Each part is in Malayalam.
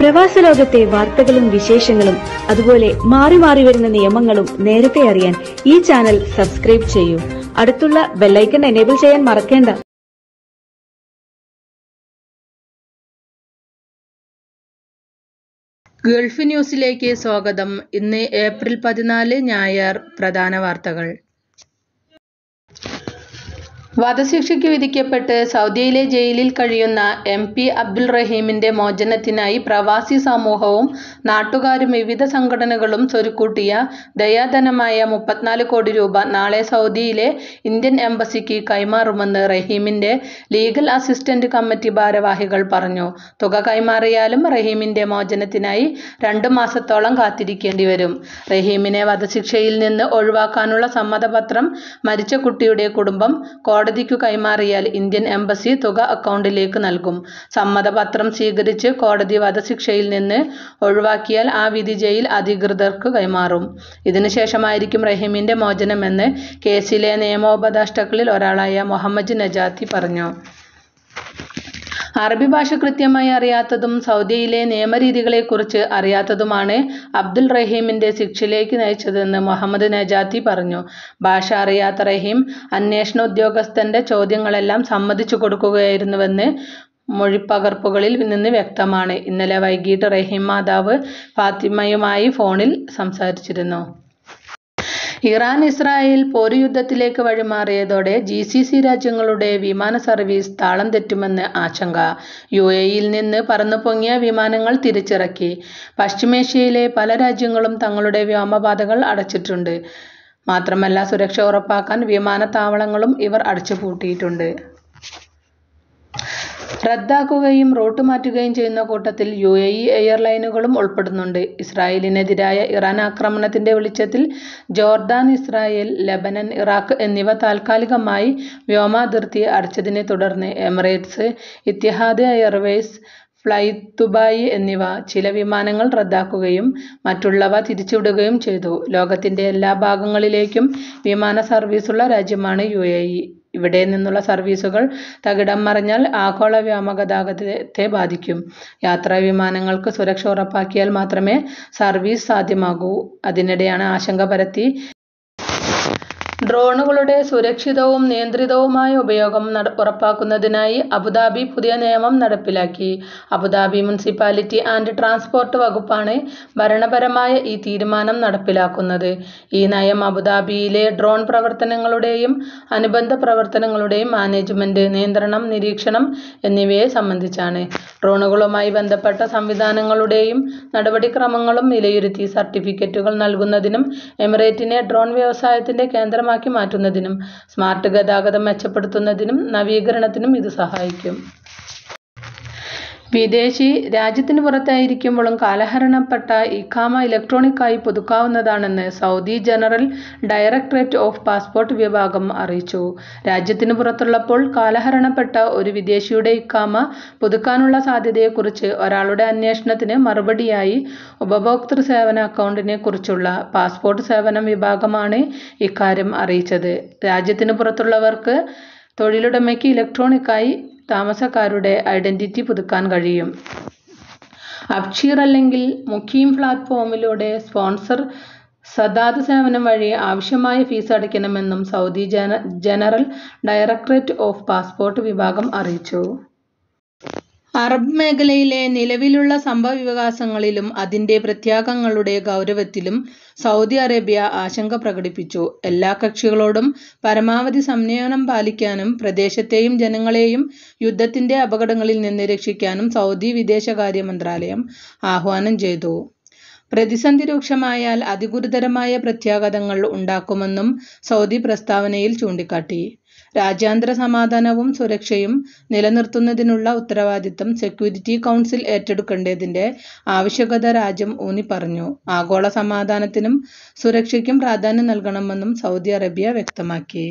പ്രവാസ ലോകത്തെ വാർത്തകളും വിശേഷങ്ങളും അതുപോലെ മാറി മാറി വരുന്ന നിയമങ്ങളും നേരത്തെ അറിയാൻ ഈ ചാനൽ സബ്സ്ക്രൈബ് ചെയ്യൂ അടുത്തുള്ള ബെല്ലൈക്കൺ എനേബിൾ ചെയ്യാൻ മറക്കേണ്ട ഗൾഫ് ന്യൂസിലേക്ക് സ്വാഗതം ഇന്ന് ഏപ്രിൽ പതിനാല് ഞായർ പ്രധാന വാർത്തകൾ വധശിക്ഷയ്ക്ക് വിധിക്കപ്പെട്ട് സൗദിയിലെ ജയിലിൽ കഴിയുന്ന എം പി അബ്ദുൾ റഹീമിന്റെ മോചനത്തിനായി പ്രവാസി സമൂഹവും നാട്ടുകാരും വിവിധ സംഘടനകളും സ്വരുക്കൂട്ടിയ ദയാധനമായ മുപ്പത്തിനാല് കോടി രൂപ നാളെ സൗദിയിലെ ഇന്ത്യൻ എംബസിക്ക് കൈമാറുമെന്ന് റഹീമിന്റെ ലീഗൽ അസിസ്റ്റന്റ് കമ്മിറ്റി ഭാരവാഹികൾ പറഞ്ഞു തുക കൈമാറിയാലും റഹീമിന്റെ മോചനത്തിനായി രണ്ടു മാസത്തോളം കാത്തിരിക്കേണ്ടി വരും റഹീമിനെ വധശിക്ഷയിൽ നിന്ന് ഒഴിവാക്കാനുള്ള സമ്മതപത്രം മരിച്ച കുട്ടിയുടെ കുടുംബം കോടതിക്കു കൈമാറിയാൽ ഇന്ത്യൻ എംബസി തുക അക്കൗണ്ടിലേക്ക് നൽകും സമ്മതപത്രം സ്വീകരിച്ച് കോടതി വധശിക്ഷയിൽ നിന്ന് ഒഴിവാക്കിയാൽ ആ വിധി ജയിൽ അധികൃതർക്ക് കൈമാറും ഇതിനുശേഷമായിരിക്കും റഹീമിന്റെ മോചനമെന്ന് കേസിലെ നിയമോപദേഷ്ടാക്കളിൽ ഒരാളായ മുഹമ്മദ് നജാത്തി പറഞ്ഞു അറബി ഭാഷ കൃത്യമായി അറിയാത്തതും സൗദിയിലെ നിയമരീതികളെക്കുറിച്ച് അറിയാത്തതുമാണ് അബ്ദുൾ റഹീമിന്റെ ശിക്ഷയിലേക്ക് നയിച്ചതെന്ന് മുഹമ്മദ് നജാത്തി പറഞ്ഞു ഭാഷ അറിയാത്ത റഹീം അന്വേഷണ ഉദ്യോഗസ്ഥന്റെ ചോദ്യങ്ങളെല്ലാം സമ്മതിച്ചു കൊടുക്കുകയായിരുന്നുവെന്ന് മൊഴിപ്പകർപ്പുകളിൽ നിന്ന് വ്യക്തമാണ് ഇന്നലെ വൈകിട്ട് റഹീം മാതാവ് ഫാത്തിമയുമായി ഫോണിൽ സംസാരിച്ചിരുന്നു ഇറാൻ ഇസ്രായേൽ പോരുയുദ്ധത്തിലേക്ക് വഴിമാറിയതോടെ ജി സി സി രാജ്യങ്ങളുടെ വിമാന സർവീസ് താളം തെറ്റുമെന്ന് ആശങ്ക യു എയിൽ നിന്ന് പറന്നുപൊങ്ങിയ വിമാനങ്ങൾ തിരിച്ചിറക്കി പശ്ചിമേഷ്യയിലെ പല രാജ്യങ്ങളും തങ്ങളുടെ വ്യോമപാതകൾ അടച്ചിട്ടുണ്ട് മാത്രമല്ല സുരക്ഷ ഉറപ്പാക്കാൻ വിമാനത്താവളങ്ങളും ഇവർ അടച്ചുപൂട്ടിയിട്ടുണ്ട് റദ്ദാക്കുകയും റൂട്ട് മാറ്റുകയും ചെയ്യുന്ന കൂട്ടത്തിൽ യു എ ഇ എയർലൈനുകളും ഉൾപ്പെടുന്നുണ്ട് ഇസ്രായേലിനെതിരായ ഇറാൻ ആക്രമണത്തിന്റെ വെളിച്ചത്തിൽ ജോർദാൻ ഇസ്രായേൽ ലബനൻ ഇറാഖ് എന്നിവ താൽക്കാലികമായി വ്യോമാതിർത്തി അടച്ചതിനെ തുടർന്ന് Emirates Etihad Airways fly Dubai എന്നിവ ചില വിമാനങ്ങൾ റദ്ദാക്കുകയും മറ്റുള്ളവ തിരിച്ചുവിടുകയും ചെയ്തു ലോകത്തിന്റെ എല്ലാ ഭാഗങ്ങളിലേക്കും വിമാന സർവീസുള്ള രാജ്യമാണ് യു എ ഇ ഇവിടെ നിന്നുള്ള സർവീസുകൾ തകിടം മറിഞ്ഞാൽ ആഗോള വ്യോമഗതാഗതത്തെ ബാധിക്കും യാത്രാ വിമാനങ്ങൾക്ക് സുരക്ഷ ഉറപ്പാക്കിയാൽ മാത്രമേ സർവീസ് സാധ്യമാകൂ അതിനിടെയാണ് ആശങ്ക പരത്തി ഡ്രോണുകളുടെ സുരക്ഷിതവും നിയന്ത്രിതവുമായ ഉപയോഗം ഉറപ്പാക്കുന്നതിനായി അബുദാബി പുതിയ നിയമം നടപ്പിലാക്കി അബുദാബി മുനിസിപ്പാലിറ്റി ആൻഡ് ട്രാൻസ്പോർട്ട് വകുപ്പാണ് ഭരണപരമായ ഈ തീരുമാനം നടപ്പിലാക്കുന്നത് ഈ നയം അബുദാബിയിലെ ഡ്രോൺ പ്രവർത്തനങ്ങളുടെയും അനുബന്ധ പ്രവർത്തനങ്ങളുടെയും മാനേജ്മെന്റ് നിയന്ത്രണം നിരീക്ഷണം എന്നിവയെ സംബന്ധിച്ചാണ് ഡ്രോണുകളുമായി ബന്ധപ്പെട്ട സംവിധാനങ്ങളുടെയും നടപടിക്രമങ്ങളും വിലയിരുത്തി സർട്ടിഫിക്കറ്റുകൾ നൽകുന്നതിനും എമിറേറ്റിനെ ഡ്രോൺ വ്യവസായത്തിന്റെ കേന്ദ്രമായി ആക്കി മാറ്റുന്നതിനും സ്മാർട്ട് ഗതാഗതം മെച്ചപ്പെടുത്തുന്നതിനും നവീകരണത്തിനും ഇത് സഹായിക്കും വിദേശി രാജ്യത്തിന് പുറത്തായിരിക്കുമ്പോഴും കാലഹരണപ്പെട്ട ഇഖാമ ഇലക്ട്രോണിക്കായി പുതുക്കാവുന്നതാണെന്ന് Saudi general directorate of passport വിഭാഗം അറിയിച്ചു രാജ്യത്തിന് പുറത്തുള്ളപ്പോൾ കാലഹരണപ്പെട്ട ഒരു വിദേശിയുടെ ഇഖാമ പുതുക്കാനുള്ള സാധ്യതയെക്കുറിച്ച് ഒരാളുടെ അന്വേഷണത്തിന് മറുപടിയായി ഉപഭോക്തൃ സേവന അക്കൗണ്ടിനെ കുറിച്ചുള്ള പാസ്പോർട്ട് സേവനം വിഭാഗമാണ് ഇക്കാര്യം അറിയിച്ചത് രാജ്യത്തിന് പുറത്തുള്ളവർക്ക് തൊഴിലുടമയ്ക്ക് ഇലക്ട്രോണിക്കായി താമസക്കാരുടെ ഐഡന്റിറ്റി പുതുക്കാൻ കഴിയും അബ്ഷീർ അല്ലെങ്കിൽ മുഖീം പ്ലാറ്റ്ഫോമിലൂടെ സ്പോൺസർ സദാത് സേവനം വഴി ആവശ്യമായ ഫീസ് അടയ്ക്കണമെന്നും Saudi general directorate of passport വിഭാഗം അറിയിച്ചു അറബ് മേഖലയിലെ നിലവിലുള്ള സംഭവവികാസങ്ങളിലും അതിന്റെ പ്രത്യാഘങ്ങളുടെ ഗൗരവത്തിലും സൗദി അറേബ്യ ആശങ്ക പ്രകടിപ്പിച്ചു എല്ലാ കക്ഷികളോടും പരമാവധി സംയമനം പാലിക്കാനും പ്രദേശത്തെയും ജനങ്ങളെയും യുദ്ധത്തിന്റെ അപകടങ്ങളിൽ നിന്ന് രക്ഷിക്കാനും സൗദി വിദേശകാര്യ മന്ത്രാലയം ആഹ്വാനം ചെയ്തു പ്രതിസന്ധി രൂക്ഷമായാൽ അതിഗുരുതരമായ പ്രത്യാഘാതങ്ങൾ ഉണ്ടാക്കുമെന്നും സൗദി പ്രസ്താവനയിൽ ചൂണ്ടിക്കാട്ടി രാജ്യാന്തര സമാധാനവും സുരക്ഷയും നിലനിർത്തുന്നതിനുള്ള ഉത്തരവാദിത്തം സെക്യൂരിറ്റി കൗൺസിൽ ഏറ്റെടുക്കേണ്ടതിന്റെ ആവശ്യകത രാജ്യം ഊന്നിപ്പറഞ്ഞു ആഗോള സമാധാനത്തിനും സുരക്ഷയ്ക്കും പ്രാധാന്യം നൽകണമെന്നും സൗദി അറേബ്യ വ്യക്തമാക്കി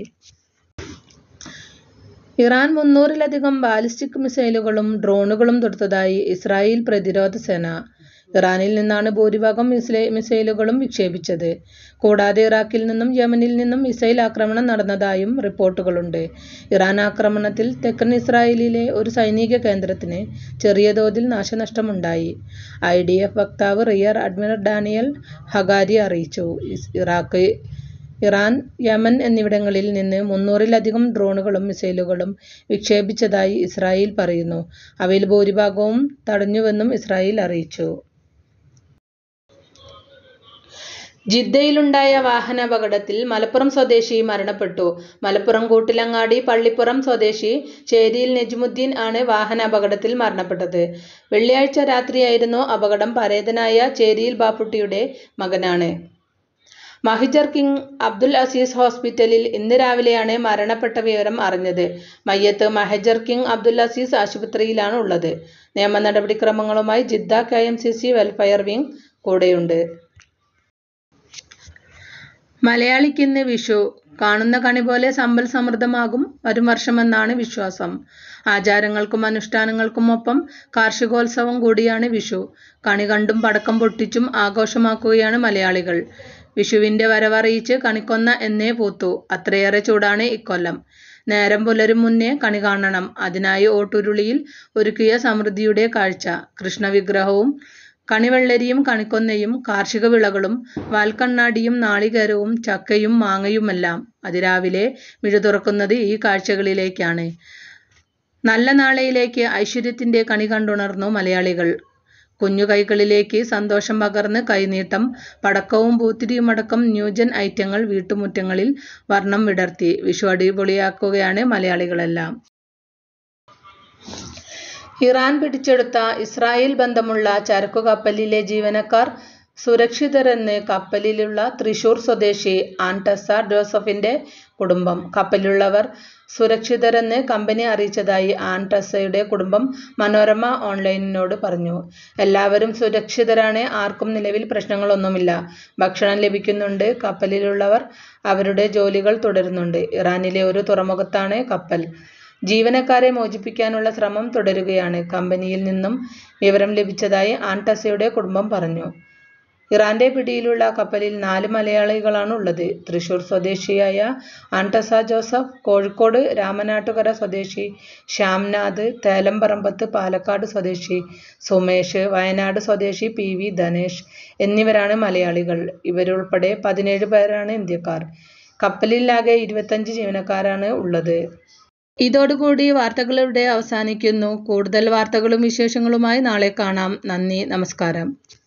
ഇറാൻ മുന്നൂറിലധികം ബാലിസ്റ്റിക് മിസൈലുകളും ഡ്രോണുകളും തൊടുത്തതായി ഇസ്രായേൽ പ്രതിരോധ സേന ഇറാനിൽ നിന്നാണ് ഭൂരിഭാഗം മിസൈ മിസൈലുകളും വിക്ഷേപിച്ചത് കൂടാതെ ഇറാഖിൽ നിന്നും യമനിൽ നിന്നും മിസൈൽ ആക്രമണം നടന്നതായും റിപ്പോർട്ടുകളുണ്ട് ഇറാൻ ആക്രമണത്തിൽ തെക്കൻ ഇസ്രായേലിലെ ഒരു സൈനിക കേന്ദ്രത്തിന് ചെറിയ തോതിൽ നാശനഷ്ടമുണ്ടായി ഐ ഡി എഫ് വക്താവ് റിയർ അഡ്മിറൽ ഡാനിയൽ ഹഗാരി അറിയിച്ചു ഇറാഖ് ഇറാൻ യമൻ എന്നിവിടങ്ങളിൽ നിന്ന് മുന്നൂറിലധികം ഡ്രോണുകളും മിസൈലുകളും വിക്ഷേപിച്ചതായി ഇസ്രായേൽ പറയുന്നു അവയിൽ ഭൂരിഭാഗവും തടഞ്ഞുവെന്നും ഇസ്രായേൽ അറിയിച്ചു ജിദ്ദയിലുണ്ടായ വാഹനാപകടത്തിൽ മലപ്പുറം സ്വദേശി മരണപ്പെട്ടു മലപ്പുറം കൂട്ടിലങ്ങാടി പള്ളിപ്പുറം സ്വദേശി ചേരിയിൽ നജ്മുദ്ദീൻ ആണ് വാഹനാപകടത്തിൽ മരണപ്പെട്ടത് വെള്ളിയാഴ്ച രാത്രിയായിരുന്നു അപകടം പരേതനായ ചേരിയിൽ ബാപ്പുട്ടിയുടെ മകനാണ് മഹിജർ കിങ് അബ്ദുൽ അസീസ് ഹോസ്പിറ്റലിൽ ഇന്ന് രാവിലെയാണ് മരണപ്പെട്ട വിവരം അറിഞ്ഞത് മയ്യത്ത് മഹജർ കിങ് അബ്ദുൽ അസീസ് ആശുപത്രിയിലാണ് ഉള്ളത് നിയമ നടപടിക്രമങ്ങളുമായി Jeddah K M C C welfare wing കൂടെയുണ്ട് മലയാളിക്കിന്ന് വിഷു കാണുന്ന കണി പോലെ സമ്പൽ സമൃദ്ധമാകും വരും വർഷമെന്നാണ് വിശ്വാസം ആചാരങ്ങൾക്കും അനുഷ്ഠാനങ്ങൾക്കും ഒപ്പം കാർഷികോത്സവം കൂടിയാണ് വിഷു കണി കണ്ടും പടക്കം പൊട്ടിച്ചും ആഘോഷമാക്കുകയാണ് മലയാളികൾ വിഷുവിന്റെ വരവറിയിച്ച് കണിക്കൊന്ന എന്നേ പൂത്തു അത്രയേറെ ചൂടാണ് ഇക്കൊല്ലം നേരം പുലരും മുന്നേ കണി കാണണം അതിനായി ഓട്ടുരുളിയിൽ ഒരുക്കിയ സമൃദ്ധിയുടെ കാഴ്ച കൃഷ്ണവിഗ്രഹവും കണിവെള്ളരിയും കണിക്കൊന്നയും കാർഷിക വിളകളും വാൽക്കണ്ണാടിയും നാളികേരവും ചക്കയും മാങ്ങയുമെല്ലാം അതിരാവിലെ മിഴു തുറക്കുന്നത് ഈ കാഴ്ചകളിലേക്കാണ് നല്ല നാളെയിലേക്ക് ഐശ്വര്യത്തിന്റെ കണി കണ്ടുണർന്നു മലയാളികൾ കുഞ്ഞു കൈകളിലേക്ക് സന്തോഷം പകർന്ന് കൈനീട്ടം പടക്കവും പൂത്തിരിയുമടക്കം ന്യൂജൻ ഐറ്റങ്ങൾ വീട്ടുമുറ്റങ്ങളിൽ വർണ്ണം വിടർത്തി വിഷു അടിപൊളിയാക്കുകയാണ് മലയാളികളെല്ലാം ഇറാൻ പിടിച്ചെടുത്ത ഇസ്രായേൽ ബന്ധമുള്ള ചരക്കു കപ്പലിലെ ജീവനക്കാർ സുരക്ഷിതരെന്ന് കപ്പലിലുള്ള തൃശൂർ സ്വദേശി ആൻടസ ജോസഫിന്റെ കുടുംബം കപ്പലിലുള്ളവർ സുരക്ഷിതരെന്ന് കമ്പനി അറിയിച്ചതായി ആൻടസയുടെ കുടുംബം മനോരമ ഓൺലൈനിനോട് പറഞ്ഞു എല്ലാവരും സുരക്ഷിതരാണ് ആർക്കും നിലവിൽ പ്രശ്നങ്ങളൊന്നുമില്ല ഭക്ഷണം ലഭിക്കുന്നുണ്ട് കപ്പലിലുള്ളവർ അവരുടെ ജോലികൾ തുടരുന്നുണ്ട് ഇറാനിലെ ഒരു തുറമുഖത്താണ് കപ്പൽ ജീവനക്കാരെ മോചിപ്പിക്കാനുള്ള ശ്രമം തുടരുകയാണ് കമ്പനിയിൽ നിന്നും വിവരം ലഭിച്ചതായി ആൻടസയുടെ കുടുംബം പറഞ്ഞു ഇറാന്റെ പിടിയിലുള്ള കപ്പലിൽ നാല് മലയാളികളാണ് ഉള്ളത് തൃശൂർ സ്വദേശിയായ ആൻടസ ജോസഫ് കോഴിക്കോട് രാമനാട്ടുകര സ്വദേശി ശ്യാംനാഥ് തേലംപറമ്പത്ത് പാലക്കാട് സ്വദേശി സുമേഷ് വയനാട് സ്വദേശി പി വി ധനേഷ് എന്നിവരാണ് മലയാളികൾ ഇവരുൾപ്പെടെ പതിനേഴ് പേരാണ് ഇന്ത്യക്കാർ കപ്പലിലാകെ ഇരുപത്തഞ്ച് ജീവനക്കാരാണ് ഉള്ളത് ഇതോടുകൂടി വാർത്തകളിവിടെ അവസാനിക്കുന്നു കൂടുതൽ വാർത്തകളും വിശേഷങ്ങളുമായി നാളെ കാണാം നന്ദി നമസ്കാരം